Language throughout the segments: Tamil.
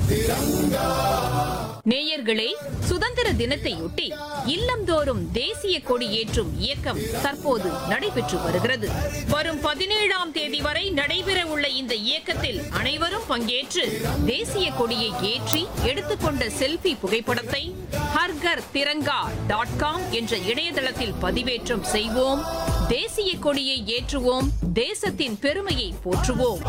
நேயர்களே சுதந்திர தினத்தையொட்டி இல்லந்தோறும் தேசிய கொடி ஏற்றும் இயக்கம் தற்போது நடைபெற்று வருகிறது வரும் பதினேழாம் தேதி வரை நடைபெற உள்ள இந்த இயக்கத்தில் அனைவரும் பங்கேற்று தேசிய கொடியை ஏற்றி எடுத்துக்கொண்ட செல்ஃபி புகைப்படத்தை ஹர்கர் திரங்கா டாட் காம் என்ற இணையதளத்தில் பதிவேற்றம் செய்வோம் தேசிய கொடியை ஏற்றுவோம் தேசத்தின் பெருமையை போற்றுவோம்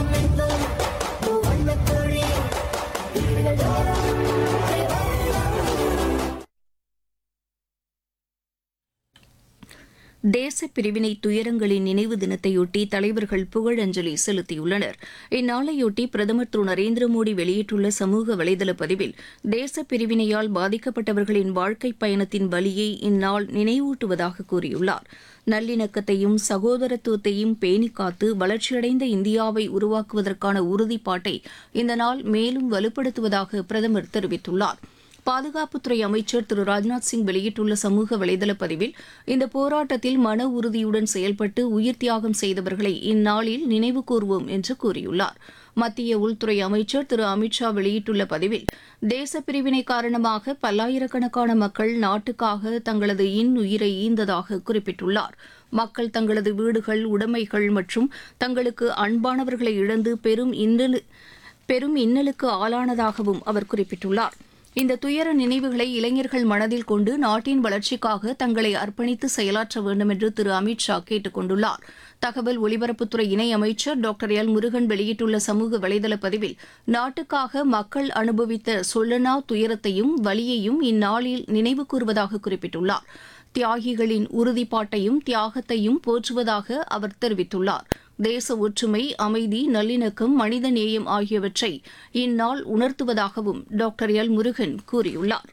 தேச பிரிவினை துயரங்களின் நினைவு தினத்தையொட்டி தலைவர்கள் புகழஞ்சலி செலுத்தியுள்ளனர் இந்நாளையொட்டி பிரதமர் திரு நரேந்திர மோடி வெளியிட்டுள்ள சமூக வலைதள பதிவில் தேச பிரிவினையால் பாதிக்கப்பட்டவர்களின் வாழ்க்கை பயணத்தின் வலியை இந்நாள் நினைவூட்டுவதாக கூறியுள்ளார் நல்லிணக்கத்தையும் சகோதரத்துவத்தையும் பேணிக் காத்து வளர்ச்சியடைந்த இந்தியாவை உருவாக்குவதற்கான உறுதிப்பாட்டை இந்த நாள் மேலும் வலுப்படுத்துவதாக பிரதமர் தெரிவித்துள்ளார் பாதுகாப்புத்துறை அமைச்சர் திரு ராஜ்நாத் சிங் வெளியிட்டுள்ள சமூக வலைதள பதிவில் இந்த போராட்டத்தில் மன உறுதியுடன் செயல்பட்டு உயிர் தியாகம் செய்தவர்களை இந்நாளில் நினைவு கூர்வோம் என்று கூறியுள்ளார் மத்திய உள்துறை அமைச்சர் திரு அமித்ஷா வெளியிட்டுள்ள பதிவில் தேச பிரிவினை காரணமாக பல்லாயிரக்கணக்கான மக்கள் நாட்டுக்காக தங்களது இன்னுயிரை ஈந்ததாக குறிப்பிட்டுள்ளார் மக்கள் தங்களது வீடுகள் உடைமைகள் மற்றும் தங்களுக்கு அன்பானவர்களை இழந்து பெரும் இன்னலு பெரும் இன்னலுக்கு ஆளானதாகவும் அவர் குறிப்பிட்டுள்ளார் இந்த துயர நினைவுகளை இளைஞர்கள் மனதில் கொண்டு நாட்டின் வளர்ச்சிக்காக தங்களை அர்ப்பணித்து செயலாற்ற வேண்டும் என்று திரு அமித்ஷா கேட்டுக் கொண்டுள்ளார் தகவல் ஒலிபரப்புத்துறை இணை அமைச்சர் டாக்டர் எல் முருகன் வெளியிட்டுள்ள சமூக வலைதள பதிவில் நாட்டுக்காக மக்கள் அனுபவித்த சொல்லனா துயரத்தையும் வலியையும் இந்நாளில் நினைவு கூறுவதாக குறிப்பிட்டுள்ளார் தியாகிகளின் உறுதிப்பாட்டையும் தியாகத்தையும் போற்றுவதாக அவர் தெரிவித்துள்ளார் தேச ஒற்றுமை அமைதி நல்லிணக்கம் மனித நேயம் ஆகியவற்றை இந்நாள் உணர்த்துவதாகவும் டாக்டர் எல் முருகன் கூறியுள்ளார்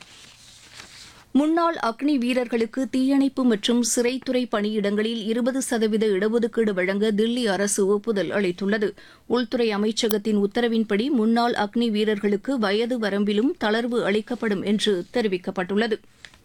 முன்னாள் அக்னி வீரர்களுக்கு தீயணைப்பு மற்றும் சிறைத்துறை பணியிடங்களில் இருபது சதவீத இடஒதுக்கீடு வழங்க தில்லி அரசு ஒப்புதல் அளித்துள்ளது உள்துறை அமைச்சகத்தின் உத்தரவின்படி முன்னாள் அக்னி வீரர்களுக்கு வயது வரம்பிலும் தளர்வு அளிக்கப்படும் என்று தெரிவிக்கப்பட்டுள்ளது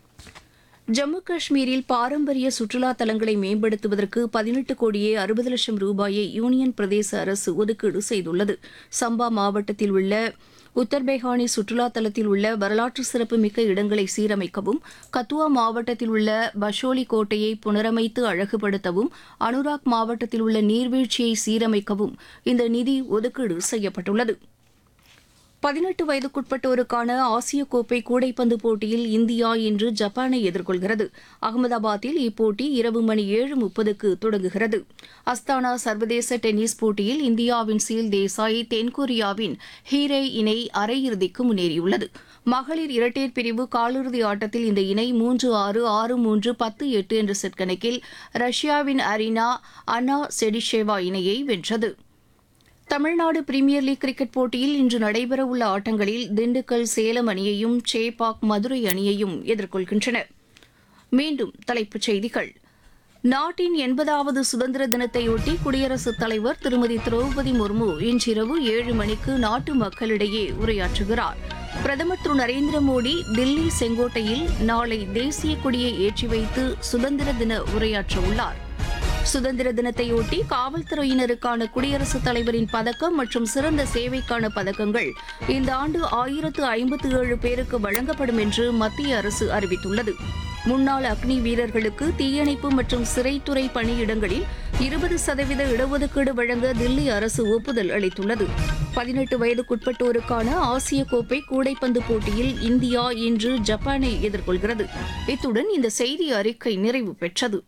ஜம்மு காஷ்மீரில் பாரம்பரிய சுற்றுலா தலங்களை மேம்படுத்துவதற்கு பதினெட்டு கோடியே அறுபது லட்சம் ரூபாயை யூனியன் பிரதேச அரசு ஒதுக்கீடு செய்துள்ளது சம்பா மாவட்டத்தில் உள்ள உத்தர்பேகானி சுற்றுலா தலத்தில் உள்ள வரலாற்று சிறப்புமிக்க இடங்களை சீரமைக்கவும் கத்துவா மாவட்டத்தில் உள்ள பஷோலி கோட்டையை புனரமைத்து அழகுபடுத்தவும் அனுராக் மாவட்டத்தில் உள்ள நீர்வீழ்ச்சியை சீரமைக்கவும் இந்த நிதி ஒதுக்கீடு செய்யப்பட்டுள்ளது பதினெட்டு வயதுக்குட்பட்டோருக்கான ஆசிய கோப்பை கூடைப்பந்து போட்டியில் இந்தியா இன்று ஜப்பானை எதிர்கொள்கிறது அகமதாபாத்தில் இப்போட்டி இரவு மணி ஏழு முப்பதுக்கு தொடங்குகிறது அஸ்தானா சர்வதேச டென்னிஸ் போட்டியில் இந்தியாவின் சீல் தேசாய் தென்கொரியாவின் ஹீரே இணை அரையிறுதிக்கு முன்னேறியுள்ளது மகளிர் இரட்டையர் பிரிவு காலிறுதி ஆட்டத்தில் இந்த இணை மூன்று ஆறு ஆறு மூன்று பத்து எட்டு என்ற செட் கணக்கில் ரஷ்யாவின் அரினா அனா செடிஷேவா இணையை வென்றது தமிழ்நாடு பிரீமியர் லீக் கிரிக்கெட் போட்டியில் இன்று நடைபெறவுள்ள ஆட்டங்களில் திண்டுக்கல் சேலம் அணியையும் சேப்பாக் மதுரை அணியையும் எதிர்கொள்கின்றன மீண்டும் தலைப்புச் செய்திகள் நாட்டின் எண்பதாவது சுதந்திர தினத்தையொட்டி குடியரசுத் தலைவர் திருமதி திரௌபதி முர்மு இன்றிரவு ஏழு மணிக்கு நாட்டு மக்களிடையே உரையாற்றுகிறார் பிரதமர் திரு நரேந்திர மோடி தில்லி செங்கோட்டையில் நாளை தேசிய கொடியை ஏற்றி வைத்து சுதந்திர தின உரையாற்ற உள்ளார் சுதந்திர தினத்தையொட்டி காவல்துறையினருக்கான குடியரசுத் தலைவரின் பதக்கம் மற்றும் சிறந்த சேவைக்கான பதக்கங்கள் இந்த ஆண்டு ஆயிரத்து ஐம்பத்து ஏழு பேருக்கு வழங்கப்படும் என்று மத்திய அரசு அறிவித்துள்ளது முன்னாள் அக்னி வீரர்களுக்கு தீயணைப்பு மற்றும் சிறைத்துறை பணியிடங்களில் இருபது சதவீத இடஒதுக்கீடு வழங்க தில்லி அரசு ஒப்புதல் அளித்துள்ளது பதினெட்டு வயதுக்குட்பட்டோருக்கான ஆசிய கோப்பை கூடைப்பந்து போட்டியில் இந்தியா இன்று ஜப்பானை எதிர்கொள்கிறது இத்துடன் இந்த செய்தி அறிக்கை நிறைவு பெற்றது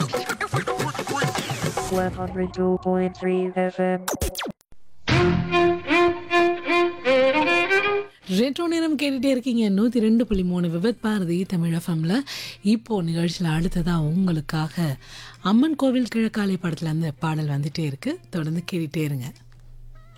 102.3 FM. ரெட்ரோ நேரம் கேட்டுட்டே இருக்கீங்க நூற்றி ரெண்டு புள்ளி மூணு விபத் பாரதி தமிழ் எஃப்எம்ல இப்போ நிகழ்ச்சியில் அடுத்ததாக உங்களுக்காக அம்மன் கோவில் கிழக்காலை படத்துல இருந்து பாடல் வந்துட்டே இருக்கு தொடர்ந்து கேட்டுட்டே இருங்க